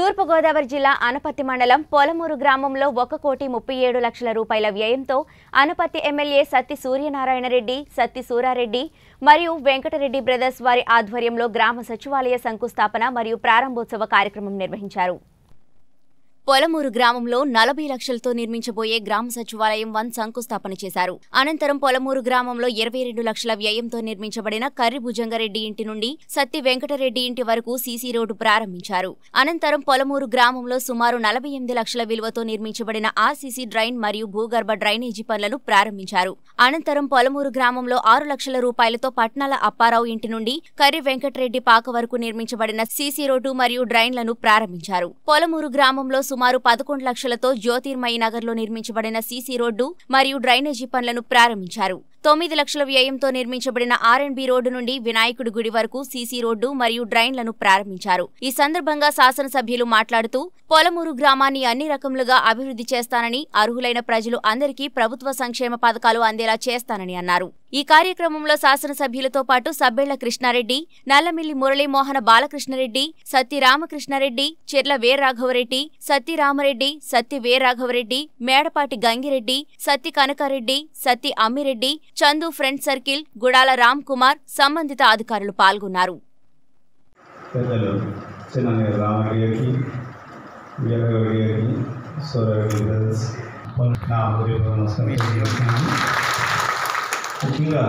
తూర్పుగోదావరి జిల్లా అనపత్తి మండలం పొలమూరు గ్రామంలో ఒక కోటి ముప్పై ఏడు లక్షల రూపాయల వ్యయంతో అనపత్తి ఎమ్మెల్యే సత్తి సూర్యనారాయణ రెడ్డి సత్తి సూరారెడ్డి మరియు వెంకటరెడ్డి బ్రదర్స్ వారి ఆధ్వర్యంలో గ్రామ సచివాలయ శంకుస్థాపన మరియు ప్రారంభోత్సవ కార్యక్రమం నిర్వహించారు పొలమూరు గ్రామంలో నలభై లక్షలతో నిర్మించబోయే గ్రామ సచివాలయం వన్ శంకుస్థాపన చేశారు అనంతరం పొలమూరు గ్రామంలో ఇరవై రెండు లక్షల వ్యయంతో నిర్మించబడిన కర్రి భుజంగారెడ్డి ఇంటి నుండి సత్తి వెంకటరెడ్డి ఇంటి వరకు సీసీ రోడ్డు ప్రారంభించారు అనంతరం పొలమూరు గ్రామంలో సుమారు నలభై ఎనిమిది లక్షల విలువతో నిర్మించబడిన ఆర్సీసీ డ్రైన్ మరియు భూగర్భ డ్రైనేజీ పనులను ప్రారంభించారు అనంతరం పొలమూరు గ్రామంలో ఆరు లక్షల రూపాయలతో పట్నాల అప్పారావు ఇంటి నుండి కర్రి వెంకటరెడ్డి పాక వరకు నిర్మించబడిన సీసీ రోడ్డు మరియు డ్రైన్లను ప్రారంభించారు పొలమూరు గ్రామంలో సుమారు పదకొండు లక్షలతో జ్యోతిర్మయి నగర్లో నిర్మించబడిన సీసీ రోడ్డు మరియు డ్రైనేజీ పనులను ప్రారంభించారు తొమ్మిది లక్షల వ్యయంతో నిర్మించబడిన ఆర్ఎండ్బి రోడ్డు నుండి వినాయకుడి గుడి వరకు సీసీ రోడ్డు మరియు డ్రైన్లను ప్రారంభించారు ఈ సందర్భంగా శాసనసభ్యులు మాట్లాడుతూ పొలమూరు గ్రామాన్ని అన్ని రకములుగా అభివృద్ధి చేస్తానని అర్హులైన ప్రజలు అందరికీ ప్రభుత్వ సంక్షేమ పథకాలు అందేలా చేస్తానని అన్నారు ఈ కార్యక్రమంలో శాసనసభ్యులతో పాటు సబ్బెళ్ల కృష్ణారెడ్డి నల్లమిల్లి మురళీమోహన బాలకృష్ణారెడ్డి సత్తి రామకృష్ణారెడ్డి చెర్ల వీర్రాఘవరెడ్డి సత్తి రామరెడ్డి సత్తి వీర్రాఘవరెడ్డి మేడపాటి గంగిరెడ్డి సత్తి కనకారెడ్డి సత్తి అమ్మిరెడ్డి చందు ఫ్రెండ్ సర్కిల్ గుడాల రామ్ కుమార్ సంబంధిత అధికారులు పాల్గొన్నారు పెద్దలు చిన్నయ్య రామరెడ్డి గారికి వీరగౌరి గారికి సూర్యరెడ్డి బ్రదర్స్ నా హృదయపూర్వక నమస్కారం తెలియజేస్తున్నాను ముఖ్యంగా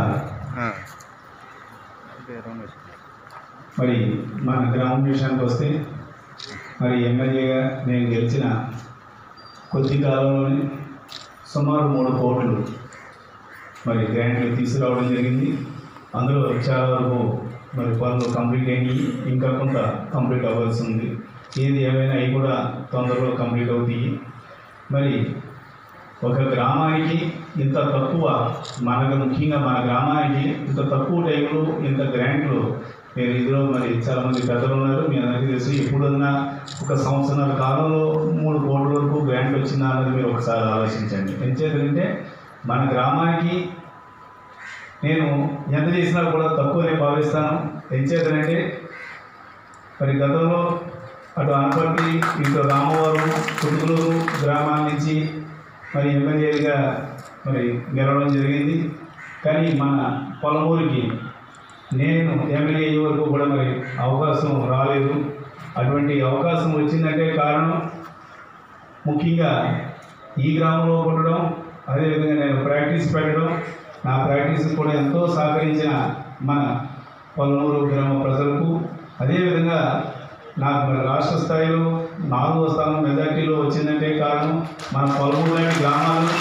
మరి మన గ్రామం విషయానికి వస్తే మరి ఎమ్మెల్యేగా నేను గెలిచిన కొద్ది కాలంలోనే సుమారు మూడు కోట్లు మరి గ్రాంట్లు తీసుకురావడం జరిగింది అందులో చాలా వరకు మరి పనులు కంప్లీట్ అయినాయి ఇంకా కొంత కంప్లీట్ అవ్వాల్సి ఉంది ఏది ఏమైనా అవి కూడా తొందరలో కంప్లీట్ అవుతాయి మరి ఒక గ్రామానికి ఇంత తక్కువ మనకు ముఖ్యంగా మన గ్రామానికి ఇంత తక్కువ టైంలో ఇంత గ్రాంట్లు మీరు ఇందులో మరి చాలామంది పెద్దలు ఉన్నారు మీ అందరికీ తెలుసు ఎప్పుడన్నా ఒక సంవత్సరాల కాలంలో మూడు కోట్ల వరకు గ్రాంట్ వచ్చిందా అన్నది మీరు ఒకసారి ఆలోచించండి ఎంచేతంటే మన గ్రామానికి నేను ఎంత చేసినా కూడా తక్కువనే భావిస్తాను ఎంచేతనంటే మరి గతంలో అటు అనపర్తి ఇటు రామవరం కుటుంబూరు గ్రామాల నుంచి మరి ఎమ్మెల్యేగా మరి గెలవడం జరిగింది కానీ మన పొలమూరికి నేను ఎమ్మెల్యే అయ్యే వరకు కూడా మరి అవకాశం రాలేదు అటువంటి అవకాశం వచ్చిందంటే కారణం ముఖ్యంగా ఈ గ్రామంలో ఉండడం అదేవిధంగా నేను ప్రాక్టీస్ పెట్టడం నా ప్రాక్టీస్ కూడా ఎంతో సహకరించిన మన పలువురు గ్రామ ప్రజలకు అదేవిధంగా నాకు మరి రాష్ట్ర స్థాయిలో నాలుగో స్థానం మెజార్టీలో వచ్చిందంటే కారణం మన పలువురు లాంటి గ్రామాలు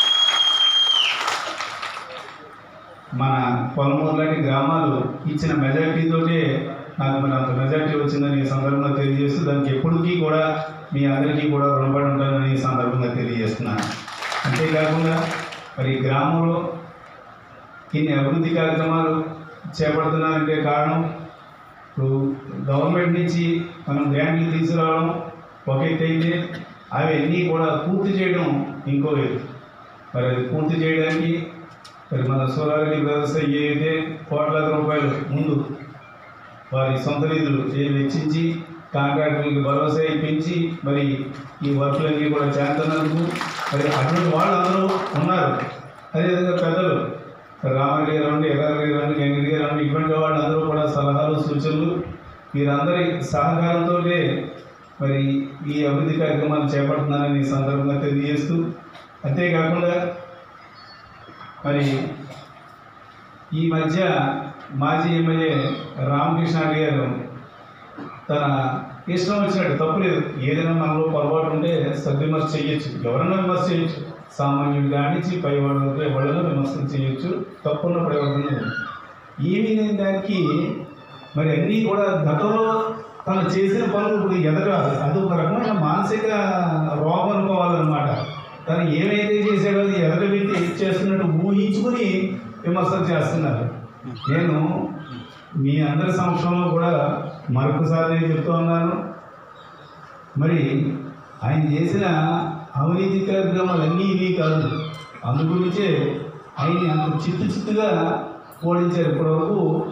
మన పొలమూరు లాంటి గ్రామాలు ఇచ్చిన మెజార్టీతోటే నాకు మరి అంత మెజార్టీ వచ్చిందని ఈ సందర్భంగా తెలియజేస్తూ దానికి ఎప్పటికీ కూడా మీ అందరికీ కూడా రుణపడి ఉంటానని ఈ సందర్భంగా తెలియజేస్తున్నాను అంతేకాకుండా మరి గ్రామంలో ఇన్ని అభివృద్ధి కార్యక్రమాలు చేపడుతున్నారంటే కారణం ఇప్పుడు గవర్నమెంట్ నుంచి మనం గ్రాంట్లు తీసుకురావడం ఒక ఎత్తు అయితే అవి అన్నీ కూడా పూర్తి చేయడం ఇంకో ఎత్తు మరి అది పూర్తి చేయడానికి మరి మన సోలారెడ్డి బ్రదర్స్ ఏదైతే కోట్లాది రూపాయలు ముందు వారి సొంత నిధులు ఏ వెచ్చించి కాంట్రాక్టర్లకు భరోసా ఇప్పించి మరి ఈ వర్కులన్నీ కూడా చేస్తున్నందుకు మరి అటువంటి వాళ్ళు అందరూ ఉన్నారు అదేవిధంగా పెద్దలు రామరెడ్డి గారు అండి ఎర్రారెడ్డి గారు అండి గంగిరెడ్డి గారు అండి ఇటువంటి వాళ్ళందరూ కూడా సలహాలు సూచనలు వీరందరి సహకారంతో మరి ఈ అభివృద్ధి కార్యక్రమాలు చేపడుతున్నానని ఈ సందర్భంగా తెలియజేస్తూ అంతేకాకుండా మరి ఈ మధ్య మాజీ ఎమ్మెల్యే రామకృష్ణారెడ్డి గారు తన ఇష్టం వచ్చినట్టు తప్పులేదు ఏదైనా మనలో పొరపాటు ఉంటే సద్విమర్శ చేయొచ్చు ఎవరైనా విమర్శ చేయొచ్చు సామాన్యుడు కానించి పై వాళ్ళ వరకు ఎవరైనా విమర్శలు చేయొచ్చు తప్పున్నప్పుడు ఎవరైనా ఏమీ లేని దానికి మరి అన్నీ కూడా గతంలో తను చేసిన పనులు ఇప్పుడు ఎదగాలి అది ఒక రకమైన మానసిక రోగం అనుకోవాలన్నమాట తను ఏమైతే చేశాడో అది ఎదగ వ్యక్తి చేస్తున్నట్టు ఊహించుకుని విమర్శలు చేస్తున్నారు నేను మీ అందరి సమక్షంలో కూడా మరొకసారి నేను చెప్తూ ఉన్నాను మరి ఆయన చేసిన అవినీతి కార్యక్రమాలు అన్నీ ఇవి కాదు అందు గురించే ఆయన్ని అంత చిత్తు చిత్తుగా ఓడించారు ఇప్పటివరకు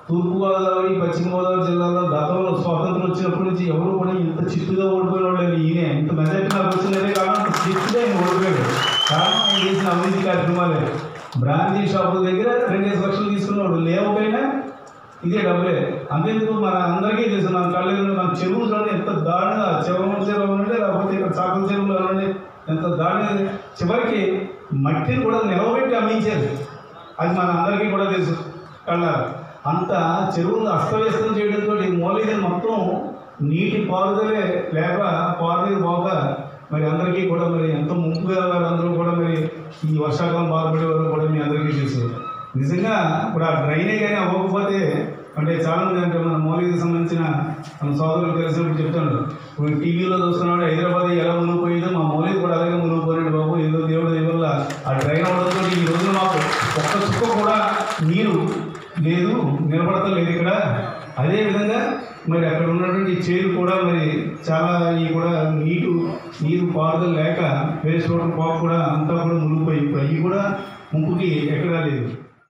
తూర్పుగోదావరి పశ్చిమ గోదావరి జిల్లాలో గతంలో స్వాతంత్రం వచ్చినప్పటి నుంచి ఎవరు కూడా ఇంత చిత్తుగా ఓడిపోయిన వాళ్ళు ఈయనే ఇంత మెజార్టీ నాకు వచ్చిందనే కారణం అంత చిత్తుగా ఆయన ఓడిపోయాడు కారణం ఆయన చేసిన అవినీతి కార్యక్రమాలే బ్రాందీ షాపుల దగ్గర రెండేసి లక్షలు తీసుకున్నాడు లేకపోయినా ఇదే డబ్బులే అంతేందుకు మన అందరికీ తెలుసు మన కళ్ళు మన చెరువులు చూడండి ఎంత దారుణంగా చెరువు చెరువు ఉండే లేకపోతే ఇక్కడ చాకల చెరువులో ఉండే ఎంత దారుణంగా చివరికి మట్టిని కూడా నిలబెట్టి అమ్మించారు అది మన అందరికీ కూడా తెలుసు కళ్ళ అంత చెరువులు అస్తవ్యస్తం చేయడంతో మూలైన మొత్తం నీటి పారుదలే లేక పారుదల పోక మరి అందరికీ కూడా మరి ఎంతో ముంపుగా అందరూ కూడా మరి ఈ వర్షాకాలం బాధపడే వాళ్ళు కూడా మీ అందరికీ తెలుసు నిజంగా ఇప్పుడు ఆ డ్రైనేజ్ కానీ అవ్వకపోతే అంటే చాలా మంది అంటే మన మౌలిక సంబంధించిన మన సోదరులు తెలిసినప్పుడు చెప్తాడు ఇప్పుడు టీవీలో చూస్తున్నాడు హైదరాబాద్ ఎలా మునిగిపోయిందో మా మౌలిక కూడా అలాగే మునిగిపోయాడు బాబు ఏదో దేవుడు దేవుళ్ళ వల్ల ఆ డ్రైన్ అవడంతో ఈ రోజున మాకు ఒక్క చుక్క కూడా నీరు లేదు నిలబడతలేదు ఇక్కడ అదేవిధంగా మరి అక్కడ ఉన్నటువంటి చేరు కూడా మరి చాలా ఈ కూడా నీరు నీరు పారుదల లేక వేస్ట్ రోడ్డు పాపు కూడా అంతా కూడా మునిగిపోయి ఇప్పుడు అవి కూడా ముంపుకి ఎక్కడా లేదు